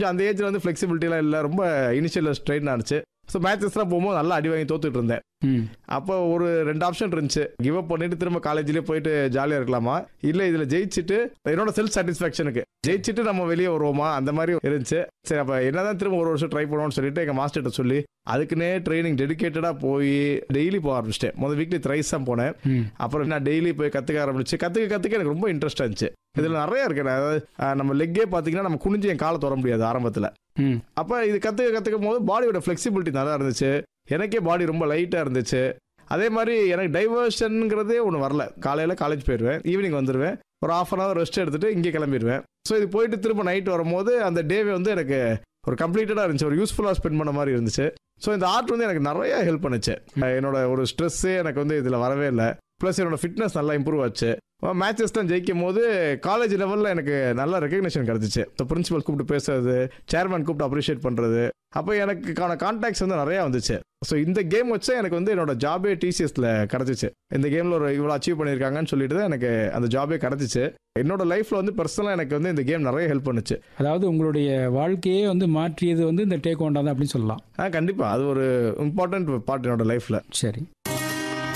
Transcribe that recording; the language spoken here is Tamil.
அந்த ஏஜ்ல வந்து ஃபிளெக்சிபிலிட்டிலாம் இல்லை ரொம்ப இனிஷியல் ஸ்ட்ரெயின் ஆனிச்சு ஸோ மேட்சஸ்லாம் போகும்போது நல்லா அடி வாங்கி தோத்துட்டு இருந்தேன் ம் அப்போ ஒரு ரெண்டு ஆப்ஷன் இருந்துச்சு கிவ் அப் பண்ணிட்டு திரும்ப காலேஜ்லயே போயிட்டு ஜாலியாக இருக்கலாமா இல்லை இதில் ஜெயிச்சுட்டு என்னோட செல்ஃப் சாட்டிஸ்ஃபேக்ஷனுக்கு ஜெயிச்சுட்டு நம்ம வெளியே வருவோமா அந்த மாதிரி இருந்துச்சு சரி அப்போ என்னதான் திரும்ப ஒரு வருஷம் ட்ரை பண்ணுவோம்னு சொல்லிட்டு எங்கள் மாஸ்டர்கிட்ட சொல்லி அதுக்குன்னே ட்ரைனிங் டெடிகேட்டடாக போய் டெய்லி போக ஆரம்பிச்சிட்டேன் முதல் வீக்லி த்ரைஸ் தான் போனேன் ம் அப்புறம் நான் டெய்லி போய் கற்றுக்க ஆரம்பிச்சு கற்றுக்க கற்றுக்க எனக்கு ரொம்ப இன்ட்ரெஸ்ட் இருந்துச்சு இதில் நிறைய இருக்கு நான் அதாவது அஹ், நம்ம லெக்கே பார்த்தீங்கன்னா நம்ம குனிஞ்சு என் காலை தொட முடியாது ஆரம்பத்தில் ம் அப்போ இது கற்றுக்க கற்றுக்கும் போது பாடியோட ஃப்ளெக்சிபிலிட்டி நல்லா இருந்துச்சு எனக்கே பாடி ரொம்ப லைட்டாக இருந்துச்சு அதே மாதிரி எனக்கு டைவர்ஷனுங்கிறதே ஒன்று வரல காலையில் காலேஜ் போயிடுவேன் ஈவினிங் வந்துடுவேன் ஒரு ஆஃப் அன் ஹவர் ரெஸ்ட் எடுத்துட்டு இங்கே கிளம்பிடுவேன் ஸோ இது போயிட்டு திரும்ப நைட் வரும்போது அந்த டேவே வந்து எனக்கு ஒரு கம்ப்ளீட்டடாக இருந்துச்சு ஒரு யூஸ்ஃபுல்லாக ஸ்பெண்ட் பண்ண மாதிரி இருந்துச்சு ஸோ இந்த ஆர்ட் வந்து எனக்கு நிறைய ஹெல்ப் பண்ணுச்சு என்னோட ஒரு ஸ்ட்ரெஸ்ஸே எனக்கு வந்து இதில் வரவே இல்லை ப்ளஸ் என்னோட ஃபிட்னஸ் நல்லா இம்ப்ரூவ் ஆச்சு மேட்சஸ் தான் ஜெயிக்கும் போது காலேஜ் லெவலில் எனக்கு நல்ல ரெகக்னேஷன் கிடச்சிச்சு ஸோ பிரின்சிபல் கூப்பிட்டு பேசுறது சேர்மன் கூப்பிட்டு அப்ரிஷியேட் பண்ணுறது அப்போ எனக்குக்கான கான்டாக்ட்ஸ் வந்து நிறையா வந்துச்சு ஸோ இந்த கேம் வச்சு எனக்கு வந்து என்னோட ஜாபே டிசிஎஸ்ல கிடச்சிச்சு இந்த கேமில் ஒரு இவ்வளோ அச்சீவ் பண்ணியிருக்காங்கன்னு சொல்லிட்டு தான் எனக்கு அந்த ஜாபே கிடச்சிச்சு என்னோட லைஃப்பில் வந்து பர்சனலாக எனக்கு வந்து இந்த கேம் நிறைய ஹெல்ப் பண்ணுச்சு அதாவது உங்களுடைய வாழ்க்கையே வந்து மாற்றியது வந்து இந்த டேக் தான் அப்படின்னு சொல்லலாம் ஆ கண்டிப்பாக அது ஒரு இம்பார்ட்டன்ட் பார்ட் என்னோட லைஃப்பில் சரி